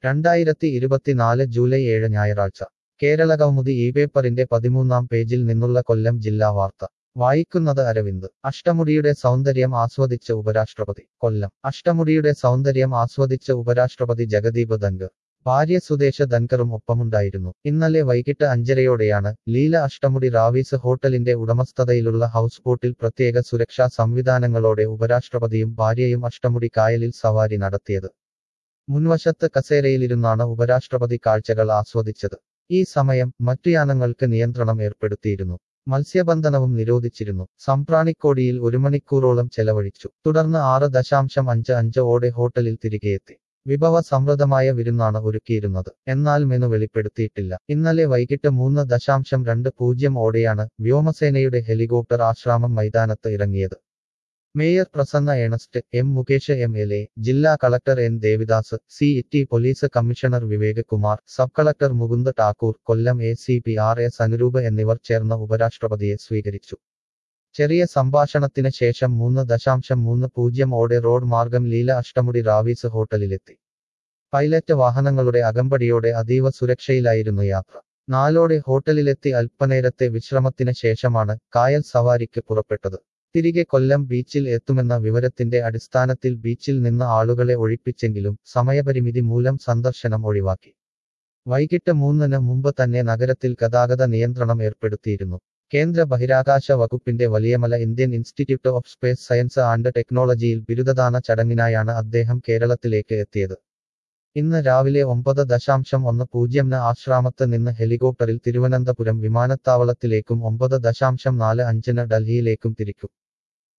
രണ്ടായിരത്തി ഇരുപത്തിനാല് ജൂലൈ ഏഴ് ഞായറാഴ്ച കേരളകൗമുദി ഈ പേപ്പറിന്റെ പതിമൂന്നാം പേജിൽ നിന്നുള്ള കൊല്ലം ജില്ലാ വാർത്ത വായിക്കുന്നത് അരവിന്ദ് അഷ്ടമുടിയുടെ സൗന്ദര്യം ആസ്വദിച്ച് ഉപരാഷ്ട്രപതി കൊല്ലം അഷ്ടമുടിയുടെ സൗന്ദര്യം ആസ്വദിച്ച് ഉപരാഷ്ട്രപതി ജഗദീപ് ധൻകർ ഭാര്യ സുദേശ ധൻകറും ഒപ്പമുണ്ടായിരുന്നു ഇന്നലെ വൈകിട്ട് അഞ്ചരയോടെയാണ് ലീല അഷ്ടമുടി റാവീസ് ഹോട്ടലിന്റെ ഉടമസ്ഥതയിലുള്ള ഹൗസ് ബോട്ടിൽ പ്രത്യേക സുരക്ഷാ സംവിധാനങ്ങളോടെ ഉപരാഷ്ട്രപതിയും ഭാര്യയും അഷ്ടമുടി കായലിൽ സവാരി നടത്തിയത് മുൻവശത്ത് കസേരയിലിരുന്നാണ് ഉപരാഷ്ട്രപതി കാഴ്ചകൾ ആസ്വദിച്ചത് ഈ സമയം മറ്റു യാനങ്ങൾക്ക് നിയന്ത്രണം ഏർപ്പെടുത്തിയിരുന്നു മത്സ്യബന്ധനവും നിരോധിച്ചിരുന്നു സംപ്രാണിക്കോടിയിൽ ഒരു മണിക്കൂറോളം ചെലവഴിച്ചു തുടർന്ന് ആറ് ദശാംശം അഞ്ച് അഞ്ച് ഓടെ ഹോട്ടലിൽ തിരികെയെത്തി വിഭവ സമൃദ്ധമായ വിരുന്നാണ് ഒരുക്കിയിരുന്നത് എന്നാൽ മെനു വെളിപ്പെടുത്തിയിട്ടില്ല ഇന്നലെ വൈകിട്ട് മൂന്ന് ദശാംശം രണ്ട് പൂജ്യം ഓടെയാണ് വ്യോമസേനയുടെ ഹെലികോപ്റ്റർ ആശ്രാമം മൈതാനത്ത് ഇറങ്ങിയത് mayor Prasanna Ernest M Mukesh M L A ജില്ലാ collector N Devidas C T police commissioner Vivek Kumar sub collector Mukund Thakur Kollam A C P R S Anuroop എന്നിവർ ചേർന്ന് ഉപരാഷ്ട്രപതിയെ സ്വീകരിച്ചു ചെറിയ സംഭാഷണത്തിന് ശേഷം മൂന്ന് ദശാംശം മൂന്ന് പൂജ്യം ഓടെ റോഡ് മാർഗം ലീല അഷ്ടമുടി റാവീസ് ഹോട്ടലിലെത്തി പൈലറ്റ് വാഹനങ്ങളുടെ അകമ്പടിയോടെ അതീവ സുരക്ഷയിലായിരുന്നു യാത്ര നാലോടെ ഹോട്ടലിലെത്തി അല്പനേരത്തെ വിശ്രമത്തിന് ശേഷമാണ് കായൽ സവാരിക്ക് പുറപ്പെട്ടത് തിരികെ കൊല്ലം ബീച്ചിൽ എത്തുമെന്ന വിവരത്തിന്റെ അടിസ്ഥാനത്തിൽ ബീച്ചിൽ നിന്ന് ആളുകളെ ഒഴിപ്പിച്ചെങ്കിലും സമയപരിമിതി മൂലം സന്ദർശനം ഒഴിവാക്കി വൈകിട്ട് മൂന്നിന് മുമ്പ് തന്നെ നഗരത്തിൽ ഗതാഗത നിയന്ത്രണം ഏർപ്പെടുത്തിയിരുന്നു കേന്ദ്ര ബഹിരാകാശ വകുപ്പിന്റെ Valiamala Indian institute of space science and ടെക്നോളജിയിൽ ബിരുദദാന ചടങ്ങിനായാണ് അദ്ദേഹം കേരളത്തിലേക്ക് എത്തിയത് ഇന്ന് രാവിലെ ഒമ്പത് ദശാംശം ഒന്ന് പൂജ്യംന് ആശ്രാമത്ത് നിന്ന് ഹെലികോപ്റ്ററിൽ തിരുവനന്തപുരം വിമാനത്താവളത്തിലേക്കും ഒമ്പത് ദശാംശം നാല് അഞ്ചിന് ഡൽഹിയിലേക്കും തിരിക്കും